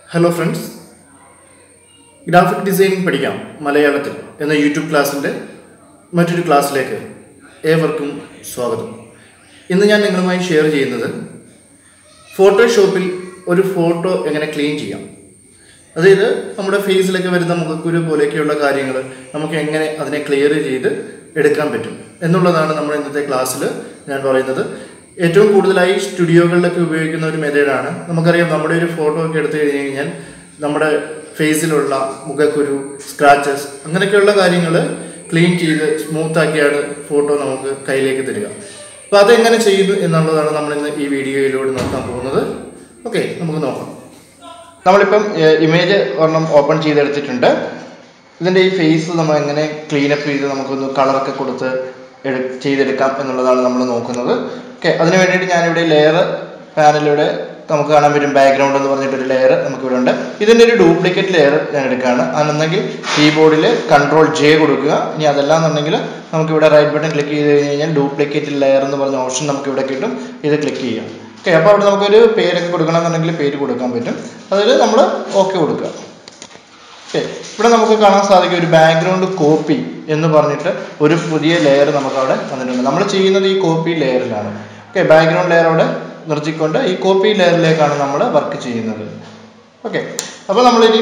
hello friends graphic designing പഠിക്കാം മലയാളത്തിൽ എന്ന യൂട്യൂബ് ക്ലാസ്സിൻ്റെ മറ്റൊരു ക്ലാസ്സിലേക്ക് ഏവർക്കും സ്വാഗതം ഇന്ന് ഞാൻ നിങ്ങളുമായി ഷെയർ ചെയ്യുന്നത് ഫോട്ടോഷോപ്പിൽ ഒരു ഫോട്ടോ എങ്ങനെ ക്ലീൻ ചെയ്യാം അതായത് നമ്മുടെ ഫേസിലൊക്കെ വരുന്ന മുഖക്കുരു പോലെയൊക്കെയുള്ള കാര്യങ്ങൾ നമുക്ക് എങ്ങനെ അതിനെ ക്ലിയർ ചെയ്ത് എടുക്കാൻ പറ്റും എന്നുള്ളതാണ് നമ്മൾ ഇന്നത്തെ ക്ലാസ്സിൽ ഞാൻ പറയുന്നത് ഏറ്റവും കൂടുതലായി സ്റ്റുഡിയോകളിലൊക്കെ ഉപയോഗിക്കുന്ന ഒരു മെത്തേഡാണ് നമുക്കറിയാം നമ്മുടെ ഒരു ഫോട്ടോ ഒക്കെ എടുത്തു കഴിഞ്ഞ് കഴിഞ്ഞാൽ നമ്മുടെ ഫേസിലുള്ള മുഖക്കുരു സ്ക്രാച്ചസ് അങ്ങനെയൊക്കെയുള്ള കാര്യങ്ങൾ ക്ലീൻ ചെയ്ത് സ്മൂത്താക്കിയാണ് ഫോട്ടോ നമുക്ക് കയ്യിലേക്ക് തരിക അപ്പോൾ അതെങ്ങനെ ചെയ്യുന്നു എന്നുള്ളതാണ് നമ്മൾ ഇന്ന് ഈ വീഡിയോയിലൂടെ നോക്കാൻ പോകുന്നത് ഓക്കെ നമുക്ക് നോക്കാം നമ്മളിപ്പം ഇമേജ് ഒരെണ്ണം ഓപ്പൺ ചെയ്തെടുത്തിട്ടുണ്ട് ഇതിൻ്റെ ഈ ഫേസ് നമ്മൾ എങ്ങനെ ക്ലീനപ്പ് ചെയ്ത് നമുക്കൊന്ന് കളറൊക്കെ കൊടുത്ത് എടു ചെയ്തെടുക്കാം എന്നുള്ളതാണ് നമ്മൾ നോക്കുന്നത് ഓക്കെ അതിന് വേണ്ടിയിട്ട് ഞാനിവിടെ ലെയർ പാനലിലൂടെ നമുക്ക് കാണാൻ പറ്റും ബാക്ക്ഗ്രൗണ്ട് എന്ന് പറഞ്ഞിട്ടൊരു ലെയർ നമുക്കിവിടെ ഉണ്ട് ഇതിൻ്റെ ഒരു ഡ്യൂപ്ലിക്കേറ്റ് ലെയർ ഞാൻ എടുക്കുകയാണ് അതെന്നുണ്ടെങ്കിൽ കീബോർഡിൽ കൺട്രോൾ ജെ കൊടുക്കുക ഇനി അതല്ല എന്നുണ്ടെങ്കിൽ നമുക്കിവിടെ റൈറ്റ് ബട്ടൺ ക്ലിക്ക് ചെയ്ത് കഴിഞ്ഞ് കഴിഞ്ഞാൽ ഡ്യൂപ്ലിക്കേറ്റ് ലെയർ എന്ന് പറഞ്ഞ ഓപ്ഷൻ നമുക്ക് ഇവിടെ കിട്ടും ഇത് ക്ലിക്ക് ചെയ്യാം ഓക്കെ അപ്പോൾ അവിടെ നമുക്കൊരു പേരൊക്കെ കൊടുക്കണമെന്നുണ്ടെങ്കിൽ പേര് കൊടുക്കാൻ പറ്റും അതിൽ നമ്മൾ ഓക്കെ കൊടുക്കുക ഓക്കെ ഇവിടെ നമുക്ക് കാണാൻ സാധിക്കും ഒരു ബാക്ക്ഗ്രൗണ്ട് കോപ്പി എന്ന് പറഞ്ഞിട്ട് ഒരു പുതിയ ലെയർ നമുക്ക് അവിടെ വന്നിട്ടുണ്ട് നമ്മൾ ചെയ്യുന്നത് ഈ കോപ്പി ലെയറിലാണ് ഓക്കെ ബാക്ക്ഗ്രൗണ്ട് ലെയർ അവിടെ നിർത്തിക്കൊണ്ട് ഈ കോപ്പി ലെയറിലേക്കാണ് നമ്മൾ വർക്ക് ചെയ്യുന്നത് ഓക്കെ അപ്പോൾ നമ്മളിനി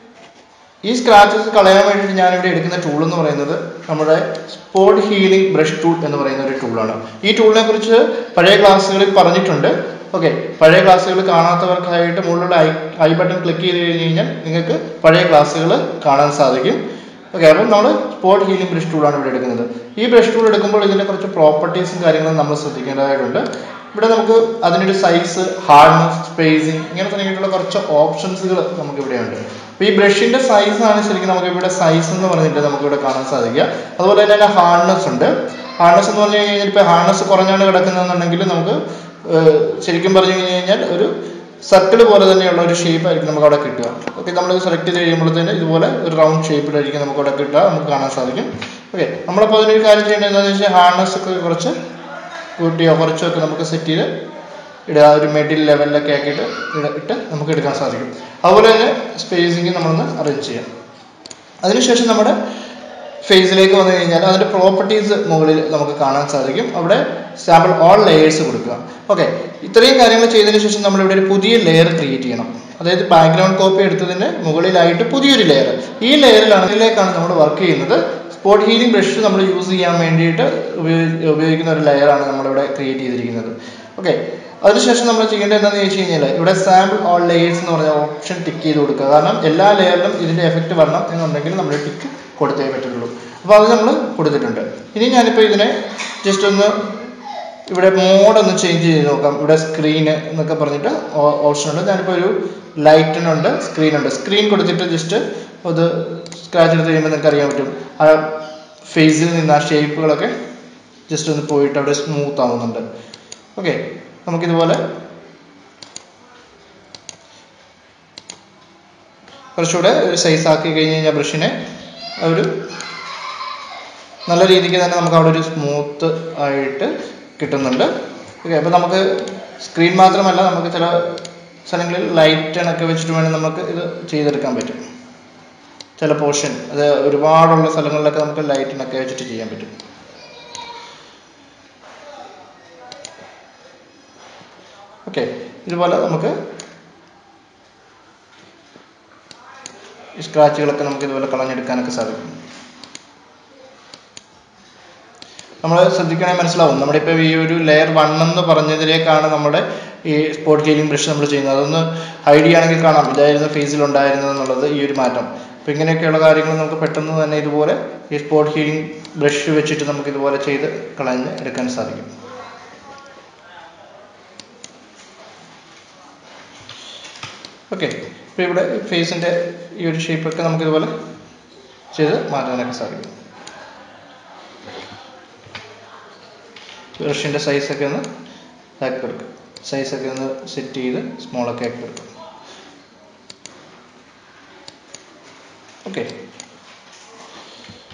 ഈ സ്ക്രാച്ചസ് കളയാൻ വേണ്ടിയിട്ട് ഞാനിവിടെ എടുക്കുന്ന ടൂൾ എന്ന് പറയുന്നത് നമ്മുടെ സ്പോട്ട് ഹീലിംഗ് ബ്രഷ് ടൂൾ എന്ന് പറയുന്ന ഒരു ടൂളാണ് ഈ ടൂളിനെ കുറിച്ച് പഴയ ക്ലാസ്സുകളിൽ പറഞ്ഞിട്ടുണ്ട് ഓക്കെ പഴയ ക്ലാസ്സുകൾ കാണാത്തവർക്കായിട്ട് മുകളിലുള്ള ഐ ഐ ബട്ടൺ ക്ലിക്ക് ചെയ്ത് കഴിഞ്ഞ് കഴിഞ്ഞാൽ നിങ്ങൾക്ക് പഴയ ക്ലാസ്സുകൾ കാണാൻ സാധിക്കും ഓക്കെ അപ്പം നമ്മൾ സ്പോട്ട് ഹീലിംഗ് ബ്രഷ് ടൂളാണ് ഇവിടെ എടുക്കുന്നത് ഈ ബ്രഷ് ടൂൾ എടുക്കുമ്പോൾ ഇതിൻ്റെ കുറച്ച് പ്രോപ്പർട്ടീസും കാര്യങ്ങളും നമ്മൾ ശ്രദ്ധിക്കേണ്ടതായിട്ടുണ്ട് ഇവിടെ നമുക്ക് അതിനൊരു സൈസ് ഹാർഡ്നെസ് സ്പേസിങ് ഇങ്ങനെ തുടങ്ങിയിട്ടുള്ള കുറച്ച് ഓപ്ഷൻസുകൾ നമുക്ക് ഇവിടെ ഉണ്ട് അപ്പോൾ ഈ ബ്രഷിന്റെ സൈസ് ആണ് ശരിക്കും നമുക്ക് ഇവിടെ സൈസ് എന്ന് പറഞ്ഞിട്ട് നമുക്ക് ഇവിടെ കാണാൻ സാധിക്കുക അതുപോലെ തന്നെ അതിന്റെ ഹാർഡ്നെസ് ഉണ്ട് ഹാർഡ്നെസ് എന്ന് പറഞ്ഞു കഴിഞ്ഞാൽ ഇപ്പോൾ ഹാർഡ്നെസ് കുറഞ്ഞാണ് കിടക്കുന്നതെന്നുണ്ടെങ്കിൽ നമുക്ക് ശരിക്കും പറഞ്ഞു കഴിഞ്ഞ് കഴിഞ്ഞാൽ ഒരു സർക്കിൾ പോലെ തന്നെയുള്ള ഒരു ഷേപ്പ് ആയിരിക്കും നമുക്ക് അവിടെ കിട്ടുക ഓക്കെ നമ്മൾ സെലക്ട് ചെയ്ത് കഴിയുമ്പോഴത്തേന് ഇതുപോലെ ഒരു റൗണ്ട് ഷേപ്പിലായിരിക്കും നമുക്ക് അവിടെ കിട്ടുക നമുക്ക് കാണാൻ സാധിക്കും ഓക്കെ നമ്മളപ്പോൾ അതിനൊരു കാര്യം ചെയ്യേണ്ടത് എന്താണെന്ന് വെച്ചാൽ ഹാർഡ്നെസ് ഒക്കെ കുറച്ച് കൂട്ടിയോ കുറച്ചോ ഒക്കെ നമുക്ക് സെറ്റ് ചെയ്ത് ഇടുക ഒരു മിഡിൽ ലെവലിലൊക്കെ ആക്കിയിട്ട് ഇട്ട് നമുക്ക് എടുക്കാൻ സാധിക്കും അതുപോലെ തന്നെ സ്പേസിങ് നമ്മളൊന്ന് അറേഞ്ച് ചെയ്യാം അതിനുശേഷം നമ്മുടെ ഫേസിലേക്ക് വന്നു കഴിഞ്ഞാൽ അതിൻ്റെ പ്രോപ്പർട്ടീസ് മുകളിൽ നമുക്ക് കാണാൻ സാധിക്കും അവിടെ സാമ്പിൾ ഓൾ ലെയേഴ്സ് കൊടുക്കുക ഓക്കെ ഇത്രയും കാര്യങ്ങൾ ചെയ്തതിന് ശേഷം നമ്മൾ ഇവിടെ ഒരു പുതിയ ലെയർ ക്രിയേറ്റ് ചെയ്യണം അതായത് ബാക്ക്ഗ്രൗണ്ട് കോപ്പി എടുത്തതിന് മുകളിലായിട്ട് പുതിയൊരു ലെയർ ഈ ലെയറിലാണ് ഇതിലേക്കാണ് നമ്മൾ വർക്ക് ചെയ്യുന്നത് സ്പോട്ട് ഹീലിംഗ് ബ്രഷ് നമ്മൾ യൂസ് ചെയ്യാൻ വേണ്ടിയിട്ട് ഉപയോഗിക്കുന്ന ഒരു ലെയറാണ് നമ്മളിവിടെ ക്രിയേറ്റ് ചെയ്തിരിക്കുന്നത് ഓക്കെ അതിനുശേഷം നമ്മൾ ചെയ്യേണ്ടത് എന്താണെന്ന് ചോദിച്ചു കഴിഞ്ഞാൽ ഇവിടെ സാമ്പിൾ ഓൾ ലെയേഴ്സ് എന്ന് പറഞ്ഞ ഓപ്ഷൻ ടിക്ക് ചെയ്ത് കൊടുക്കുക കാരണം എല്ലാ ലെയറിലും ഇതിൻ്റെ എഫക്റ്റ് വരണം എന്നുണ്ടെങ്കിൽ നമ്മൾ ടിക്ക് കൊടുത്തേ പറ്റുള്ളൂ അപ്പോൾ അത് നമ്മൾ കൊടുത്തിട്ടുണ്ട് ഇനി ഞാനിപ്പോൾ ഇതിനെ ജസ്റ്റ് ഒന്ന് ഇവിടെ മോഡ് ഒന്ന് ചേഞ്ച് ചെയ്ത് നോക്കാം ഇവിടെ സ്ക്രീന് എന്നൊക്കെ പറഞ്ഞിട്ട് ഓപ്ഷൻ ഉണ്ട് ഞാനിപ്പോൾ ഒരു ലൈറ്റിനുണ്ട് സ്ക്രീനുണ്ട് സ്ക്രീൻ കൊടുത്തിട്ട് ജസ്റ്റ് അത് സ്ക്രാച്ച് എടുത്ത് കഴിയുമ്പോൾ നിങ്ങൾക്ക് അറിയാൻ പറ്റും ആ ഫേസിൽ നിന്ന് ആ ഷേപ്പുകളൊക്കെ ജസ്റ്റ് ഒന്ന് പോയിട്ട് അവിടെ സ്മൂത്ത് ആവുന്നുണ്ട് ഓക്കെ നമുക്കിതുപോലെ കുറച്ചുകൂടെ ഒരു സൈസ് ആക്കി കഴിഞ്ഞ് കഴിഞ്ഞാൽ ബ്രഷിനെ ഒരു നല്ല രീതിക്ക് തന്നെ നമുക്ക് അവിടെ ഒരു സ്മൂത്ത് ആയിട്ട് കിട്ടുന്നുണ്ട് ഓക്കെ അപ്പോൾ നമുക്ക് സ്ക്രീൻ മാത്രമല്ല നമുക്ക് ചില സ്ഥലങ്ങളിൽ ലൈറ്റണൊക്കെ വെച്ചിട്ട് വേണമെങ്കിൽ നമുക്ക് ഇത് ചെയ്തെടുക്കാൻ പറ്റും ചില പോർഷൻ അത് ഒരുപാടുള്ള സ്ഥലങ്ങളിലൊക്കെ നമുക്ക് ലൈറ്റിനൊക്കെ വെച്ചിട്ട് ചെയ്യാൻ പറ്റും ഓക്കെ ഇതുപോലെ നമുക്ക് ഈ സ്ക്രാച്ചുകളൊക്കെ നമുക്ക് ഇതുപോലെ കളഞ്ഞെടുക്കാനൊക്കെ സാധിക്കും നമ്മൾ ശ്രദ്ധിക്കണേ മനസ്സിലാവും നമ്മുടെ ഇപ്പോൾ ഈ ഒരു ലെയർ വൺ എന്ന് പറഞ്ഞതിലേക്കാണ് നമ്മുടെ ഈ സ്പോട്ട് ഹീലിംഗ് ബ്രഷ് നമ്മൾ ചെയ്യുന്നത് അതൊന്ന് ഹൈഡ് ചെയ്യുകയാണെങ്കിൽ കാണാം ഇതായിരുന്നു ഫേസിൽ ഉണ്ടായിരുന്നത് എന്നുള്ളത് ഈ ഒരു മാറ്റം അപ്പോൾ ഇങ്ങനെയൊക്കെയുള്ള കാര്യങ്ങൾ നമുക്ക് പെട്ടെന്ന് തന്നെ ഇതുപോലെ ഈ സ്പോട്ട് ഹീലിംഗ് ബ്രഷ് വെച്ചിട്ട് നമുക്ക് ഇതുപോലെ ചെയ്ത് കളഞ്ഞ് എടുക്കാൻ സാധിക്കും ഓക്കെ ഇപ്പോൾ ഇവിടെ ഫേസിൻ്റെ ഈ ഒരു ഷേപ്പൊക്കെ നമുക്ക് ഇതുപോലെ ചെയ്ത് മാറ്റാനൊക്കെ സാധിക്കും ബ്രഷിൻ്റെ സൈസൊക്കെ ഒന്ന് ഇതാക്കി കൊടുക്കുക സൈസൊക്കെ ഒന്ന് സെറ്റ് ചെയ്ത് സ്മോളൊക്കെ ആക്കി കൊടുക്കുക ഓക്കെ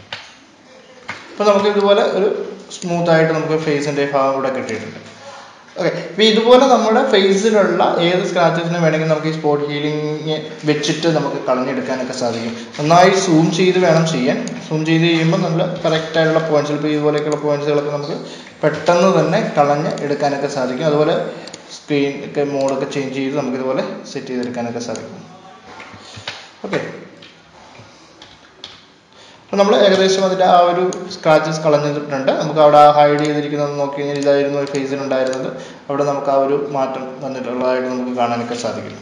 അപ്പോൾ നമുക്ക് ഇതുപോലെ ഒരു സ്മൂത്ത് ആയിട്ട് നമുക്ക് ഫേസിൻ്റെ ഭാഗം ഇവിടെ കിട്ടിയിട്ടുണ്ട് ഓക്കെ അപ്പോൾ ഇതുപോലെ നമ്മുടെ ഫേസിലുള്ള ഏത് സ്ക്രാച്ചസിനെ വേണമെങ്കിൽ നമുക്ക് ഈ സ്പോട്ട് ഹീലിംഗ് വെച്ചിട്ട് നമുക്ക് കളഞ്ഞെടുക്കാനൊക്കെ സാധിക്കും നന്നായി സൂം ചെയ്ത് വേണം ചെയ്യാൻ സൂം ചെയ്ത് ചെയ്യുമ്പോൾ നല്ല കറക്റ്റ് ആയിട്ടുള്ള പോയിന്റ്സ് ഇപ്പോൾ ഇതുപോലെയൊക്കെയുള്ള പോയിന്റ്സുകളൊക്കെ നമുക്ക് പെട്ടെന്ന് തന്നെ കളഞ്ഞ് എടുക്കാനൊക്കെ സാധിക്കും അതുപോലെ സ്ക്രീൻ ഒക്കെ മോഡൊക്കെ ചേഞ്ച് ചെയ്ത് നമുക്ക് ഇതുപോലെ സെറ്റ് ചെയ്തെടുക്കാനൊക്കെ സാധിക്കും ഓക്കെ അപ്പോൾ നമ്മൾ ഏകദേശം അതിൻ്റെ ആ ഒരു സ്ക്രാച്ചസ് കളഞ്ഞിട്ടുണ്ട് നമുക്ക് അവിടെ ഹൈഡ് ചെയ്തിരിക്കുന്നത് നോക്കി കഴിഞ്ഞാൽ ഇതായിരുന്നു ഫേസിലുണ്ടായിരുന്നത് അവിടെ നമുക്ക് ആ ഒരു മാറ്റം വന്നിട്ടുള്ളതായിട്ട് നമുക്ക് കാണാനൊക്കെ സാധിക്കും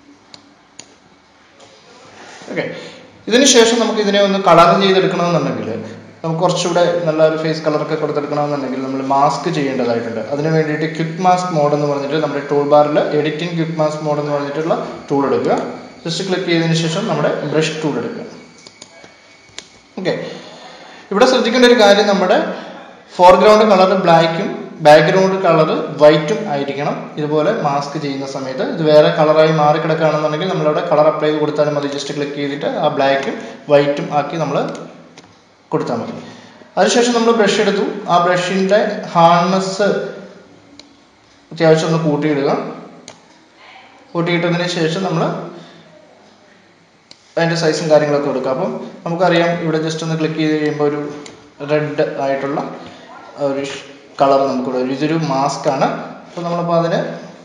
ഓക്കെ ഇതിന് ശേഷം നമുക്ക് ഇതിനെ ഒന്ന് കളർ ചെയ്തെടുക്കണമെന്നുണ്ടെങ്കിൽ നമുക്ക് കുറച്ചുകൂടെ നല്ല ഒരു ഫേസ് കളറൊക്കെ കൊടുത്തെടുക്കണമെന്നുണ്ടെങ്കിൽ നമ്മൾ മാസ്ക് ചെയ്യേണ്ടതായിട്ടുണ്ട് അതിന് വേണ്ടിയിട്ട് ക്വിക്ക് മാസ്ക് മോഡ് എന്ന് പറഞ്ഞിട്ട് നമ്മുടെ ടൂൾ ബാറിൽ എഡിറ്റിംഗ് ക്വിക്ക് മാസ്ക് മോഡ് എന്ന് പറഞ്ഞിട്ടുള്ള ടൂൾ എടുക്കുക ജസ്റ്റ് ക്ലിക്ക് ചെയ്തതിന് ശേഷം നമ്മുടെ ബ്രഷ് ടൂൾ എടുക്കുക ഓക്കെ ഇവിടെ ശ്രദ്ധിക്കേണ്ട ഒരു കാര്യം നമ്മുടെ ഫോർഗ്രൗണ്ട് കളർ ബ്ലാക്കും ബാക്ക്ഗ്രൗണ്ട് കളർ വൈറ്റും ആയിരിക്കണം ഇതുപോലെ മാസ്ക് ചെയ്യുന്ന സമയത്ത് ഇത് വേറെ കളറായി മാറി കിടക്കുകയാണെന്നുണ്ടെങ്കിൽ നമ്മളവിടെ കളർ അപ്ലൈ ചെയ്ത് കൊടുത്താലും മതി ജസ്റ്റ് ക്ലിക്ക് ചെയ്തിട്ട് ആ ബ്ലാക്കും വൈറ്റും ആക്കി നമ്മൾ കൊടുത്താൽ മതി അതിനുശേഷം നമ്മൾ ബ്രഷ് എടുത്തു ആ ബ്രഷിൻ്റെ ഹാർഡ്നെസ് അത്യാവശ്യം ഒന്ന് കൂട്ടിയിടുക കൂട്ടിയിട്ടതിന് ശേഷം നമ്മൾ അതിൻ്റെ സൈസും കാര്യങ്ങളൊക്കെ കൊടുക്കുക അപ്പം നമുക്കറിയാം ഇവിടെ ജസ്റ്റ് ഒന്ന് ക്ലിക്ക് ചെയ്ത് കഴിയുമ്പോൾ ഒരു റെഡ് ആയിട്ടുള്ള ഒരു കളർ നമുക്കിവിടെ വരും ഇതൊരു മാസ്ക് ആണ് അപ്പോൾ നമ്മളിപ്പോൾ അതിന്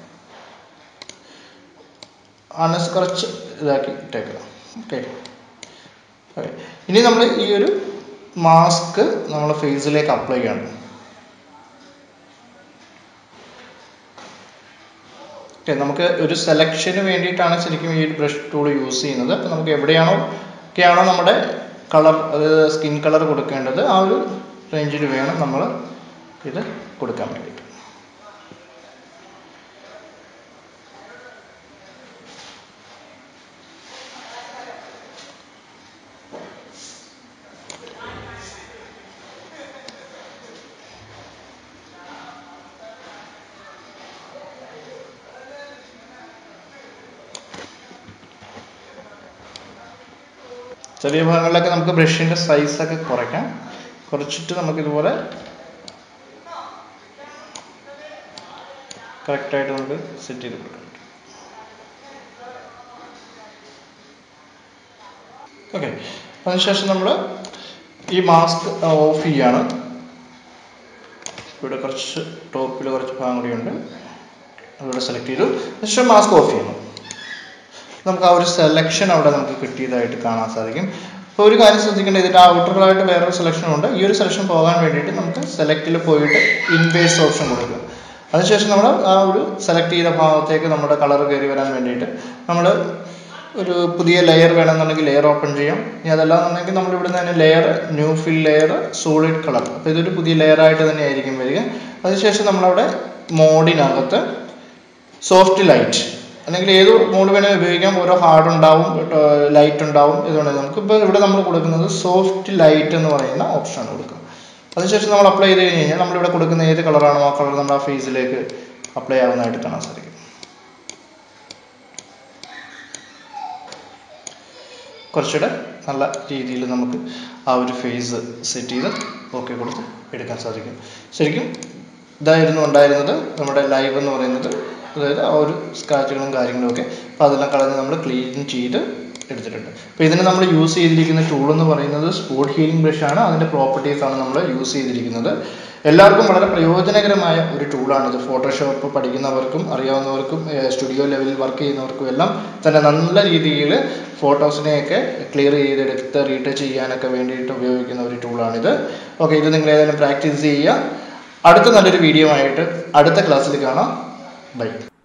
അണസ് കുറച്ച് ഇതാക്കി ഇട്ടേക്കുക ഓക്കെ ഓക്കെ ഇനി നമ്മൾ ഈ ഒരു മാസ്ക് നമ്മൾ ഫേസിലേക്ക് അപ്ലൈ ചെയ്യണം ഓക്കെ നമുക്ക് ഒരു സെലക്ഷന് വേണ്ടിയിട്ടാണ് ശരിക്കും ഈ ഒരു ബ്രഷ് ടൂൾ യൂസ് ചെയ്യുന്നത് അപ്പോൾ നമുക്ക് എവിടെയാണോ ഒക്കെയാണോ നമ്മുടെ കളർ അതായത് സ്കിൻ കളർ കൊടുക്കേണ്ടത് ആ ഒരു റേഞ്ചിൽ വേണം നമ്മൾ ഇത് കൊടുക്കാൻ വേണ്ടിയിട്ട് ചെറിയ ഭാഗങ്ങളിലൊക്കെ നമുക്ക് ബ്രഷിൻ്റെ സൈസൊക്കെ കുറയ്ക്കാം കുറച്ചിട്ട് നമുക്കിതുപോലെ കറക്റ്റായിട്ട് നമുക്ക് സെറ്റ് ചെയ്ത് കൊടുക്കാം ഓക്കെ അതിനുശേഷം നമ്മൾ ഈ മാസ്ക് ഓഫ് ചെയ്യാണ് ഇവിടെ കുറച്ച് ടോപ്പിൽ കുറച്ച് ഭാഗം കൂടിയുണ്ട് അതിവിടെ സെലക്ട് ചെയ്തു അതിനുശേഷം മാസ്ക് ഓഫ് ചെയ്യണം നമുക്ക് ആ ഒരു സെലക്ഷൻ അവിടെ നമുക്ക് കിട്ടിയതായിട്ട് കാണാൻ സാധിക്കും അപ്പോൾ ഒരു കാര്യം ശ്രദ്ധിക്കേണ്ടത് ഇതിൻ്റെ ഔട്ടറായിട്ട് വേറൊരു സെലക്ഷനും ഉണ്ട് ഈ ഒരു സെലക്ഷൻ പോകാൻ വേണ്ടിയിട്ട് നമുക്ക് സെലക്റ്റിൽ പോയിട്ട് ഇൻവേഴ്സ് ഓപ്ഷൻ കൊടുക്കുക അതിനുശേഷം നമ്മൾ ആ ഒരു സെലക്ട് ചെയ്ത ഭാഗത്തേക്ക് നമ്മുടെ കളർ കയറി വരാൻ വേണ്ടിയിട്ട് നമ്മൾ ഒരു പുതിയ ലെയർ വേണമെന്നുണ്ടെങ്കിൽ ലെയർ ഓപ്പൺ ചെയ്യാം ഇനി അതല്ലാന്നുണ്ടെങ്കിൽ നമ്മൾ ഇവിടെ തന്നെ layer new fill layer solid colour അപ്പോൾ ഇതൊരു പുതിയ ലെയർ ആയിട്ട് തന്നെ ആയിരിക്കും വരിക അതിനുശേഷം നമ്മളവിടെ മോഡിനകത്ത് സോഫ്റ്റ് ലൈറ്റ് അല്ലെങ്കിൽ ഏത് മോഡ് വേണേൽ ഉപയോഗിക്കാം ഓരോ ഹാർഡ് ഉണ്ടാവും ലൈറ്റ് ഉണ്ടാവും ഇതുകൊണ്ട് നമുക്കിപ്പോൾ ഇവിടെ നമ്മൾ കൊടുക്കുന്നത് സോഫ്റ്റ് ലൈറ്റ് എന്ന് പറയുന്ന ഓപ്ഷനാണ് കൊടുക്കുക അതിനുശേഷം നമ്മൾ അപ്ലൈ ചെയ്ത് കഴിഞ്ഞ് കഴിഞ്ഞാൽ നമ്മളിവിടെ കൊടുക്കുന്ന ഏത് കളറാണോ ആ കളർ നമ്മുടെ ആ ഫേസിലേക്ക് അപ്ലൈ ആവുന്നതായിട്ട് കാണാൻ സാധിക്കും കുറച്ചുകൂടെ നല്ല രീതിയിൽ നമുക്ക് ആ ഒരു ഫേസ് സെറ്റ് ചെയ്ത് ഓക്കെ കൊടുത്ത് എടുക്കാൻ സാധിക്കും ശരിക്കും ഇതായിരുന്നു ഉണ്ടായിരുന്നത് നമ്മുടെ ലൈവ് എന്ന് പറയുന്നത് അതായത് ആ ഒരു സ്ക്രാച്ചുകളും കാര്യങ്ങളും ഒക്കെ അപ്പോൾ അതെല്ലാം കളഞ്ഞ് നമ്മൾ ക്ലീൻ ചെയ്ത് എടുത്തിട്ടുണ്ട് അപ്പോൾ ഇതിന് നമ്മൾ യൂസ് ചെയ്തിരിക്കുന്ന ടൂൾ എന്ന് പറയുന്നത് സ്പോട്ട് ഹീലിംഗ് ബ്രഷ് ആണ് അതിൻ്റെ പ്രോപ്പർട്ടീസ് ആണ് നമ്മൾ യൂസ് ചെയ്തിരിക്കുന്നത് എല്ലാവർക്കും വളരെ പ്രയോജനകരമായ ഒരു ടൂളാണിത് ഫോട്ടോഷോപ്പ് പഠിക്കുന്നവർക്കും അറിയാവുന്നവർക്കും സ്റ്റുഡിയോ ലെവലിൽ വർക്ക് ചെയ്യുന്നവർക്കും എല്ലാം തന്നെ നല്ല രീതിയിൽ ഫോട്ടോസിനെയൊക്കെ ക്ലിയർ ചെയ്തെടുത്ത് റീടച്ച് ചെയ്യാനൊക്കെ വേണ്ടിയിട്ട് ഉപയോഗിക്കുന്ന ഒരു ടൂളാണിത് ഓക്കെ ഇത് നിങ്ങൾ ഏതായാലും പ്രാക്ടീസ് ചെയ്യുക അടുത്ത നല്ലൊരു വീഡിയോ ആയിട്ട് അടുത്ത ക്ലാസ്സിൽ കാണാം ബൈ